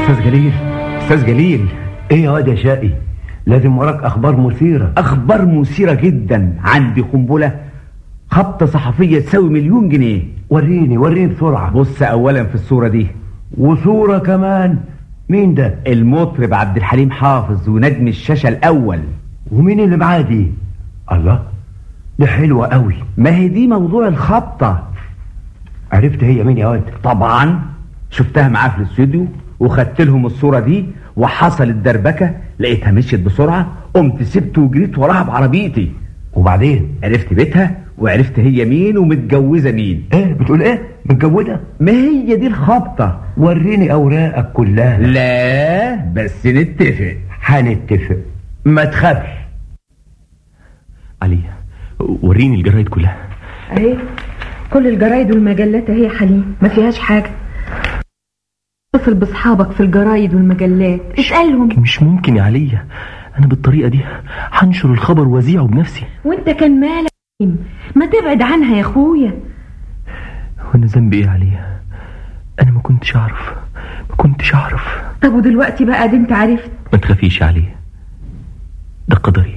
استاذ جليل استاذ جليل ايه يا واد يا شقي لازم وراك اخبار مثيره اخبار مثيره جدا عندي قنبله خبطه صحفيه تساوي مليون جنيه وريني وريني بسرعه بص اولا في الصوره دي وصوره كمان مين ده المطرب عبد الحليم حافظ ونجم الشاشه الاول ومين اللي معاه دي الله دي حلوه قوي ما هي دي موضوع الخبطه عرفت هي مين يا واد طبعا شفتها معاه في الاستوديو وخدت لهم الصوره دي وحصلت دربكه لقيتها مشيت بسرعه قمت سبت وجريت وراها بعربيتي وبعدين عرفت بيتها وعرفت هي مين ومتجوزه مين ايه بتقول ايه متجوزه ما هي دي الخبطه وريني اوراقك كلها لا بس نتفق هنتفق ما تخافش علي وريني الجرايد كلها اهي كل الجرايد والمجلات اهي يا حليم ما فيهاش حاجة اتصل باصحابك في الجرايد والمجلات اسألهم مش ممكن يا علي انا بالطريقه دي هنشر الخبر واذيعه بنفسي وانت كان مالك يا حليم؟ ما تبعد عنها يا اخويا وانا ذنبي ايه يا علي انا ما كنتش اعرف ما كنتش اعرف طب ودلوقتي بقى دي انت عرفت ما تخافيش يا علي ده قدري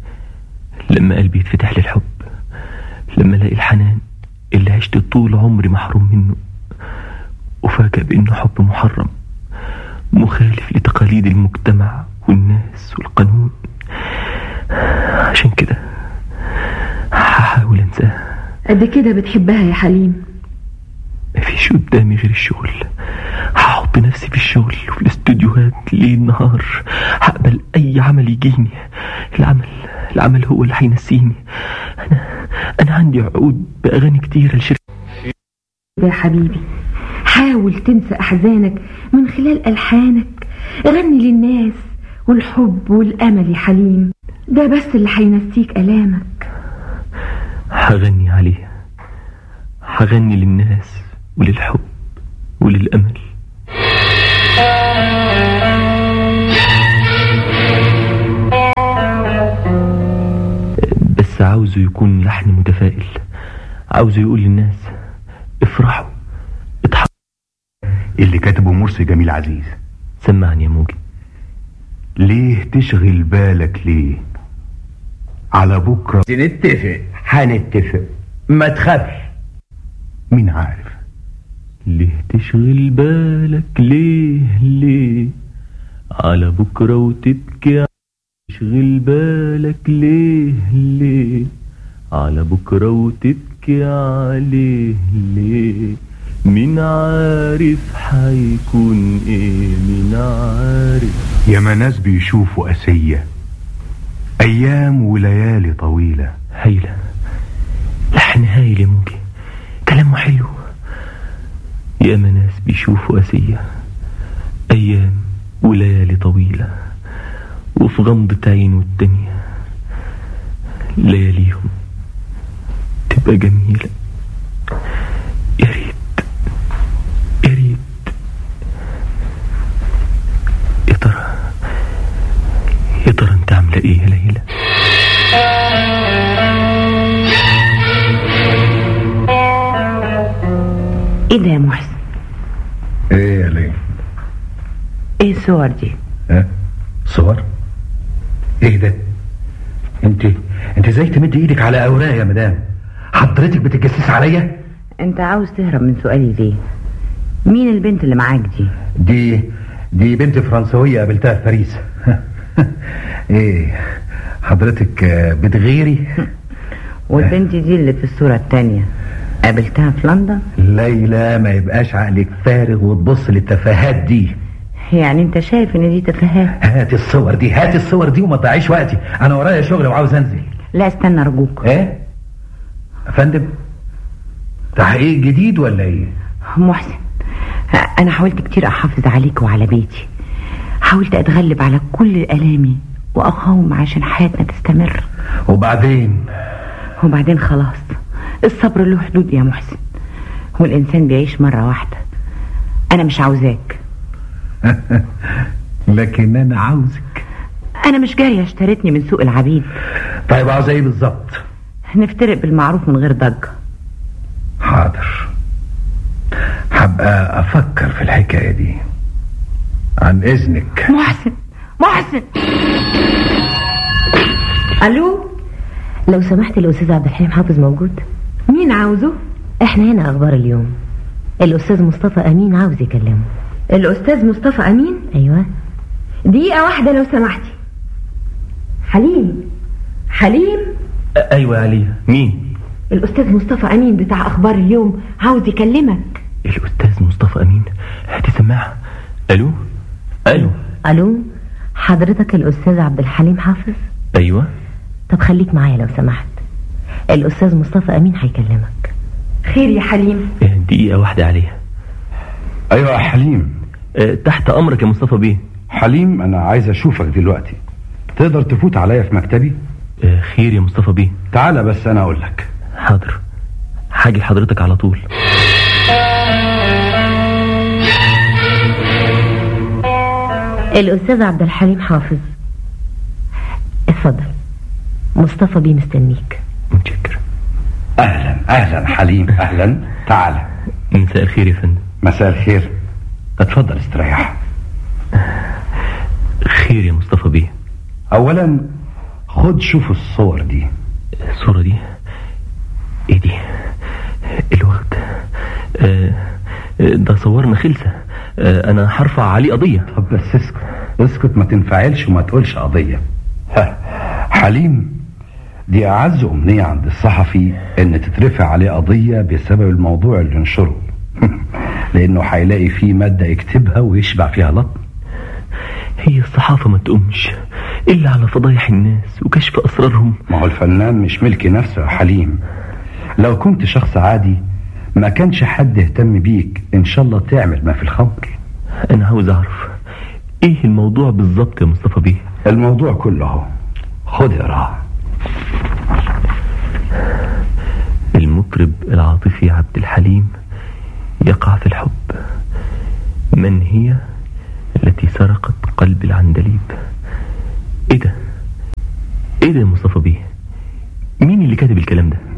لما قلبي يتفتح للحب لما الاقي الحنان اللي عشت طول عمري محروم منه وفاجأ بانه حب محرم مخالف لتقاليد المجتمع والناس والقانون عشان كده هحاول انساها قد كده بتحبها يا حليم مفيش قدامي غير الشغل هحط نفسي في الشغل وفي الاستوديوهات ليل نهار هقبل اي عمل يجيني العمل العمل هو اللي هينسيني انا انا عندي عقود باغاني كتيره لشركه يا حبيبي حاول تنسى احزانك من خلال الحانك غني للناس والحب والامل يا حليم ده بس اللي هينسيك الامك هغني عليها هغني للناس وللحب وللامل بس عاوزه يكون لحن متفائل عاوزه يقول للناس افرحوا اضحكوا اللي كاتبه مرسي جميل عزيز سمعني يا موجي ليه تشغل بالك ليه على بكرة نتفق هنتفق ما تخافش مين عارف ليه تشغل بالك ليه ليه على بكرة وتبكي تشغل بالك ليه ليه على بكرة وتبكي عليه ليه مين عارف حيكون ايه مين عارف ياما ناس بيشوفوا أسية أيام وليالي طويلة هايلة لحن هايل يا موجي كلامه حلو ياما ناس بيشوفوا أسية أيام وليالي طويلة وفي غمضة عين والتانية لياليهم تبقى جميلة يا ريت يا ريت يا ترى يا ترى انت عاملة ايه يا ليلى ايه ده يا محسن ايه يا ليه ايه الصور دي ها صور ايه ده انت انت ازاي تمد ايدك على اوراق يا مدام حضرتك بتتجسس عليا انت عاوز تهرب من سؤالي ليه مين البنت اللي معاك دي دي دي بنت فرنسوية قابلتها في باريس ايه حضرتك آه، بتغيري والبنت دي اللي في الصورة التانية قابلتها في لندن ليلى ما يبقاش عقلك فارغ وتبص للتفاهات دي يعني انت شايف ان دي تفاهات هات الصور دي هات الصور دي وما تضيعيش وقتي انا ورايا شغل وعاوز انزل لا استنى ارجوك ايه يا فندم تحقيق جديد ولا ايه محسن انا حاولت كتير احافظ عليك وعلى بيتي حاولت اتغلب على كل الامي واقاوم عشان حياتنا تستمر وبعدين وبعدين خلاص الصبر له حدود يا محسن والانسان بيعيش مرة واحدة انا مش عاوزاك لكن انا عاوزك انا مش جارية اشتريتني من سوق العبيد طيب عاوز ايه بالظبط نفترق بالمعروف من غير ضجة حاضر هبقى افكر في الحكايه دي عن اذنك محسن محسن الو لو سمحت الأستاذ عبد الحليم حافظ موجود مين عاوزه احنا هنا أخبار اليوم الأستاذ مصطفى أمين عاوز يكلمه الاستاذ مصطفى امين أيوة دقيقه واحده لو سمحتي حليم حليم ايوه يا عليا مين الاستاذ مصطفى امين بتاع اخبار اليوم عاوز يكلمك الاستاذ مصطفى امين هاتي سماعه الو الو ألو حضرتك الأستاذ عبد الحليم حافظ ايوه طب خليك معايا لو سمحت الأستاذ مصطفى أمين هيكلمك خير يا حليم آه، دقيقه واحده عليا ايوه يا حليم آه، تحت امرك يا مصطفى بيه حليم انا عايز اشوفك دلوقتي تقدر تفوت عليا في مكتبي آه، خير يا مصطفى بيه تعالى بس انا اقول لك حاضر حاجي لحضرتك على طول الأستاذ عبد الحليم حافظ اتفضل مصطفى بيه مستنيك متشكر اهلا اهلا حليم اهلا تعالى مساء الخير يا فندم مساء الخير اتفضل استريح خير يا مصطفى بيه اولا خد شوف الصور دي الصورة دي ايه دي الوقت آه آه، ده صورنا خلسة آه انا هرفع عليه قضية طب بس اسكت اسكت ما تنفعلش وما تقولش قضية ها حليم دي أعز أمنية عند الصحفي إن تترفع عليه قضية بسبب الموضوع اللي نشره لأنه هيلاقي فيه مادة يكتبها ويشبع فيها لطم هي الصحافة ما تقومش الا على فضايح الناس وكشف اسرارهم ما هو الفنان مش ملك نفسه يا حليم لو كنت شخص عادي ما كانش حد يهتم بيك إن شاء الله تعمل ما في الخمر انا عاوز اعرف ايه الموضوع بالظبط يا مصطفى بيه الموضوع كله اهو خد اقراه المطرب العاطفي عبد الحليم يقع في الحب من هي التي سرقت قلب العندليب ايه ده ايه ده يا مصطفى بيه مين اللي كاتب الكلام ده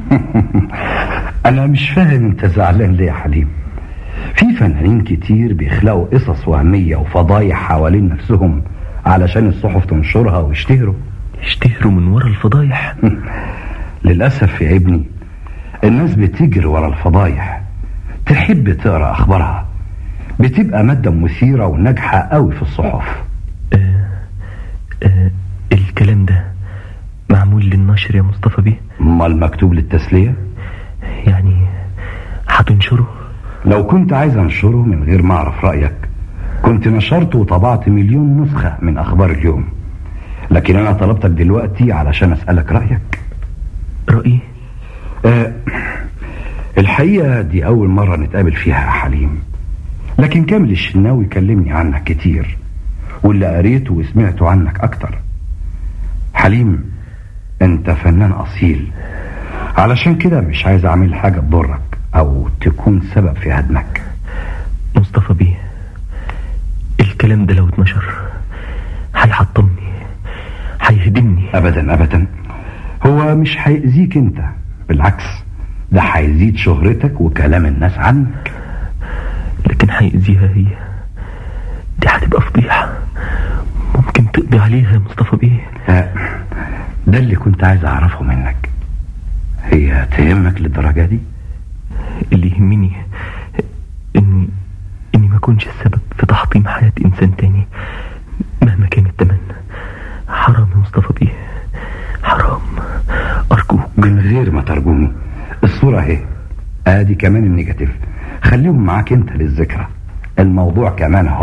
انا مش فاهم انت زعلان ليه يا حليم في فنانين كتير بيخلقوا قصص وهمية وفضايح حوالين نفسهم علشان الصحف تنشرها ويشتهروا اشتهروا من ورا الفضايح للأسف يا ابني الناس بتجري ورا الفضايح تحب تقرا اخبارها بتبقى مادة مثيرة وناجحة قوي في الصحف آه آه الكلام ده معمول للنشر يا مصطفى بيه امال مكتوب للتسلية يعني هتنشره لو كنت عايز انشره من غير ما اعرف رأيك كنت نشرت وطبعت مليون نسخة من اخبار اليوم لكن انا طلبتك دلوقتي علشان اسألك رأيك رأيي أه الحقيقة دي اول مرة نتقابل فيها يا حليم لكن كامل الشناوي كلمني عنك كتير واللي قريته وسمعته عنك اكتر حليم انت فنان اصيل علشان كده مش عايز اعمل حاجة تضرك او تكون سبب في هدمك مصطفى بيه الكلام ده لو اتنشر هيحطمني هيهدمني ابدا ابدا هو مش هيأذيك انت بالعكس ده هيزيد شهرتك وكلام الناس عنك لكن هيأذيها هي دي هتبقى فضيحة ممكن تقضي عليها يا مصطفى بيه آه، ده اللي كنت عايز اعرفه منك هي تهمك للدرجة دي اللي يهمني اني اني ما اكونش السبب في تحطيم حياة انسان تاني مهما كان التمن حرام يا مصطفى بيه حرام ارجوك من غير ما ترجمني الصورة اهي ادي كمان النيجاتيف خليهم معاك انت للذكرى الموضوع كمان اهو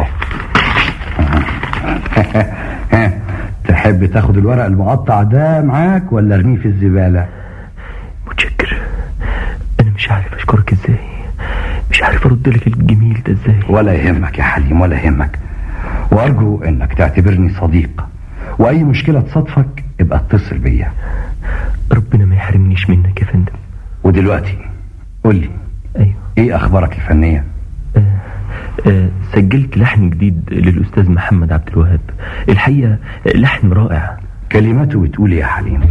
ها، تحب تاخد الورق المقطع ده معاك ولا ارميه في الزبالة متشكر انا مش عارف اشكرك ازاي مش عارف ارد لك الجميل ده ازاي ولا يهمك يا حليم ولا يهمك وارجو انك تعتبرني صديق واي مشكلة تصادفك ابقى اتصل بيا ربنا ما يحرمنيش منك يا فندم ودلوقتي قول لي ايوه ايه اخبارك الفنية آه آه سجلت لحن جديد للاستاذ محمد عبد الوهاب الحقيقه لحن رائع كلماته بتقول إيه يا حليم